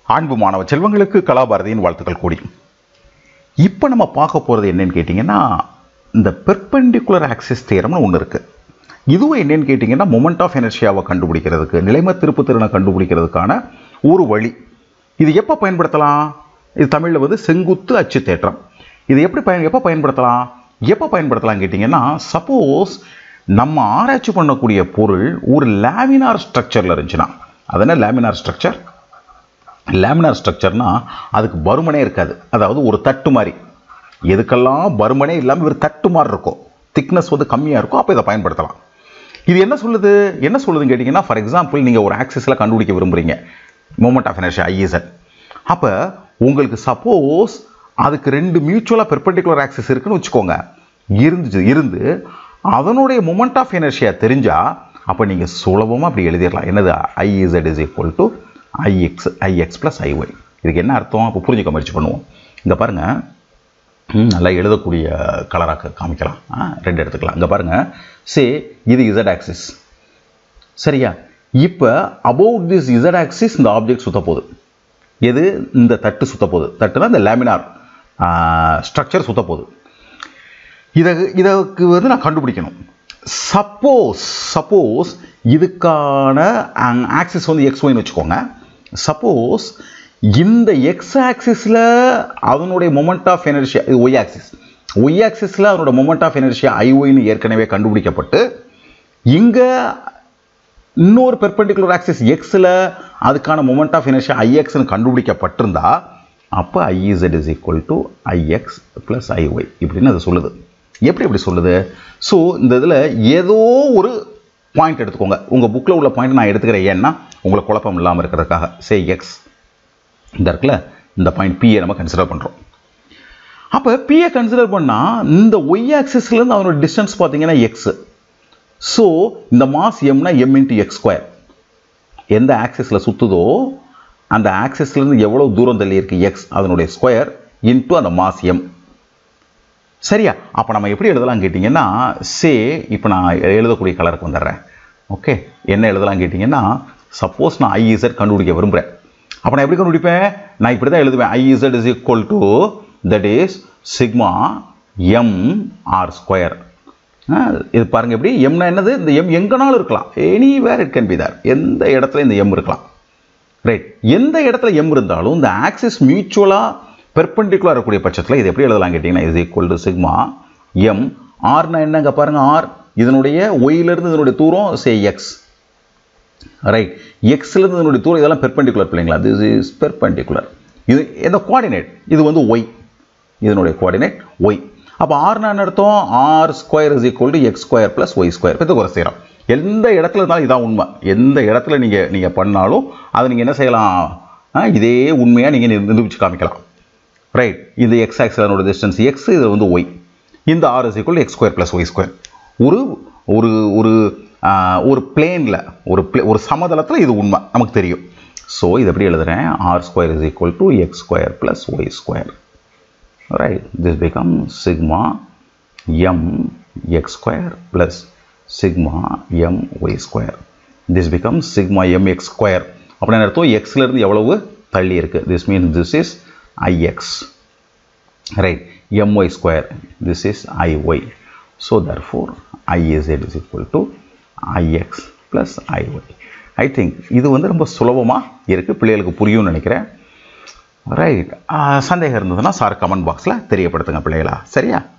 அன்பு மாணவ செல்வங்களுக்கு கலாபாரதியின் வாழ்த்துக்கள் கூடி இப்போ நம்ம பார்க்க போகிறது என்னன்னு கேட்டிங்கன்னா இந்த பெர்பெண்டிகுலர் ஆக்சிஸ் தேரம்னு ஒன்று இருக்குது இதுவும் என்னன்னு கேட்டிங்கன்னா மொமெண்ட் ஆஃப் எனர்ஜியாவை கண்டுபிடிக்கிறதுக்கு நிலைம திருப்பு திறனை கண்டுபிடிக்கிறதுக்கான ஒரு வழி இது எப்போ பயன்படுத்தலாம் இது தமிழில் வந்து செங்குத்து அச்சு தேற்றம் இது எப்படி பயன் எப்போ பயன்படுத்தலாம் எப்போ பயன்படுத்தலாம் கேட்டிங்கன்னா சப்போஸ் நம்ம ஆராய்ச்சி பண்ணக்கூடிய பொருள் ஒரு லேமினார் ஸ்ட்ரக்சரில் இருந்துச்சுன்னா அது என்ன லேமினார் ஸ்ட்ரக்சர் லேமினார் ஸ்ட்ரக்சர்னா அதுக்கு பருமனே இருக்காது அதாவது ஒரு தட்டு மாதிரி எதுக்கெல்லாம் பருமனே இல்லாமல் ஒரு தட்டு மாதிரி இருக்கும் திக்னஸ் வந்து கம்மியாக இருக்கும் அப்போ இதை பயன்படுத்தலாம் இது என்ன சொல்லுது என்ன சொல்லுதுன்னு கேட்டிங்கன்னா ஃபார் எக்ஸாம்பிள் நீங்கள் ஒரு ஆக்சிஸில் கண்டுபிடிக்க விரும்புகிறீங்க மூமெண்ட் ஆஃப் எனர்ஜி ஐஇசட் அப்போ உங்களுக்கு சப்போஸ் அதுக்கு ரெண்டு மியூச்சுவலாக பெர்பெண்டிகுலர் ஆக்சிஸ் இருக்குன்னு வச்சுக்கோங்க இருந்துச்சு இருந்து அதனுடைய மூமெண்ட் ஆஃப் எனர்ஜியா தெரிஞ்சால் அப்போ நீங்கள் சுலபமாக அப்படி எழுதிடலாம் என்னது I Z is equal to I X I X plus I Y இதுக்கு என்ன அர்த்தம் அப்போ புரிஞ்சுக்க முயற்சி பண்ணுவோம் இங்கே பாருங்கள் ம், நல்லா எழுதக்கூடிய கலராக காமிக்கலாம் ஆ, ரெண்டு எடுத்துக்கலாம் இங்கே பாருங்கள் சே இது இசட் ஆக்சிஸ் சரியா இப்போ அபவுட் திஸ் இசட் ஆக்சிஸ் இந்த ஆப்ஜெக்ட் சுத்த போகுது எது இந்த தட்டு சுத்த போகுது தட்டுனா இந்த லேமினார் ஸ்ட்ரக்சர் சுத்த போகுது இதை இதற்கு வந்து நான் கண்டுபிடிக்கணும் சப்போஸ் சப்போஸ் இதுக்கான ஆக்சிஸ் வந்து எக்ஸ் ஒய்னு வச்சுக்கோங்க சப்போஸ் இந்த எக்ஸ் ஆக்சிஸில் அதனுடைய மொமெண்ட் ஆஃப் எனர்ஜியா இது ஒய் ஆக்சிஸ் ஒய் ஆக்சிஸில் அதனோட மொமெண்ட் ஆஃப் எனர்ஜியா ஐஒய்னு ஏற்கனவே கண்டுபிடிக்கப்பட்டு இங்கே இன்னொரு பெர்பெண்டிகுலர் ஆக்சிஸ் எக்ஸில் அதுக்கான மொமெண்ட் ஆஃப் இனர்ஷியா ஐஎக்ஸ்னு கண்டுபிடிக்கப்பட்டிருந்தா அப்போ I Z is equal to I X plus I Y இப்படின்னு அது சொல்லுது எப்படி எப்படி சொல்லுது ஸோ இந்த இதில் ஏதோ ஒரு பாயிண்ட் எடுத்துக்கோங்க உங்கள் புக்கில் உள்ள பாயிண்ட் நான் எடுத்துக்கிறேன் ஏன்னா உங்களுக்கு குழப்பம் இல்லாமல் இருக்கிறதுக்காக சே எக்ஸ் இந்த இருக்குல்ல இந்த பாயிண்ட் பிஏ நம்ம கன்சிடர் பண்ணுறோம் அப்போ பிஏ கன்சிடர் பண்ணால் இந்த ஒய் ஆக்சிஸ்லேருந்து அவனோட டிஸ்டன்ஸ் பார்த்தீங்கன்னா எக்ஸு ஸோ இந்த மாஸ் எம்னா எம் இன்ட்டு எக்ஸ் ஸ்கொயர் எந்த ஆக்சிஸில் சுற்றுதோ அந்த ஆக்சிஸ்லேருந்து எவ்வளோ தூரம் தள்ளி இருக்கு எக்ஸ் அதனுடைய ஸ்கொயர் இன்ட்டு அந்த மாஸ் எம் சரியா அப்போ நம்ம எப்படி எழுதலாம் கேட்டிங்கன்னா சே இப்போ நான் எழுதக்கூடிய கலருக்கு வந்துடுறேன் ஓகே என்ன எழுதலாம் கேட்டிங்கன்னா சப்போஸ் நான் ஐஇசட் கண்டுபிடிக்க விரும்புகிறேன் அப்போ நான் எப்படி கண்டுபிடிப்பேன் நான் இப்படி தான் எழுதுவேன் I Z is equal to that is sigma M R square இது பாருங்க எப்படி எம்னா என்னது இந்த எம் எங்கனாலும் இருக்கலாம் anywhere it can be there எந்த இடத்துல இந்த எம் இருக்கலாம் ரைட் எந்த இடத்துல எம் இருந்தாலும் இந்த ஆக்சிஸ் மியூச்சுவலாக பெர்பெண்டிகுலர் இருக்கக்கூடிய பட்சத்தில் இது எப்படி எழுதலாம் கேட்டிங்கன்னா இது ஈக்குவல் டு சிக்மா எம் ஆர்னா என்னங்க பாருங்க ஆர் இதனுடைய ஒயிலிருந்து இதனுடைய தூரம் சே எக்ஸ் ரைட் எக்ஸ்லேருந்து இதனுடைய தூரம் இதெல்லாம் பெர்பெண்டிகுலர் பிள்ளைங்களா திஸ் இஸ் பெர்பெண்டிகுலர் இது இந்த கோஆர்டினேட் இது வந்து ஒய் இதனுடைய கோஆர்டினேட் ஒய் அப்போ ஆர்னா என்ன அர்த்தம் R square is equal to X square plus Y square Pythagoras theorem எந்த இடத்துல இருந்தாலும் இதான் உண்மை எந்த இடத்துல நீங்கள் நீங்கள் பண்ணாலும் அதை நீங்கள் என்ன செய்யலாம் ஆ, இதே உண்மையாக நீங்கள் நிரூபித்து காமிக்கலாம் ரைட் இது எக்ஸ் ஆக்சலனோட டிஸ்டன்ஸ் எக்ஸ் இது வந்து ஒய் இந்த R is equal X square plus Y square ஒரு ஒரு ஒரு ஆ, ஒரு பிளேனில் ஒரு பிளே ஒரு சமதளத்தில் இது உண்மை நமக்கு தெரியும் ஸோ இது எப்படி எழுதுறேன் R square is equal to X square plus Y square right this becomes sigma m x square plus sigma m y square this becomes sigma m x square அப்படின்னு அர்த்தம் எக்ஸ்ல இருந்து எவ்வளவு தள்ளி இருக்கு this means this is ix right my square this is iy so therefore iz is equal to ix plus iy i think இது வந்து ரொம்ப சுலபமா இருக்கு பிள்ளைகளுக்கு புரியும்னு நினைக்கிறேன் ரைட் சந்தேகம் இருந்ததுன்னா சார் கமெண்ட் பாக்ஸில் தெரியப்படுத்துங்க பிள்ளைகளா சரியா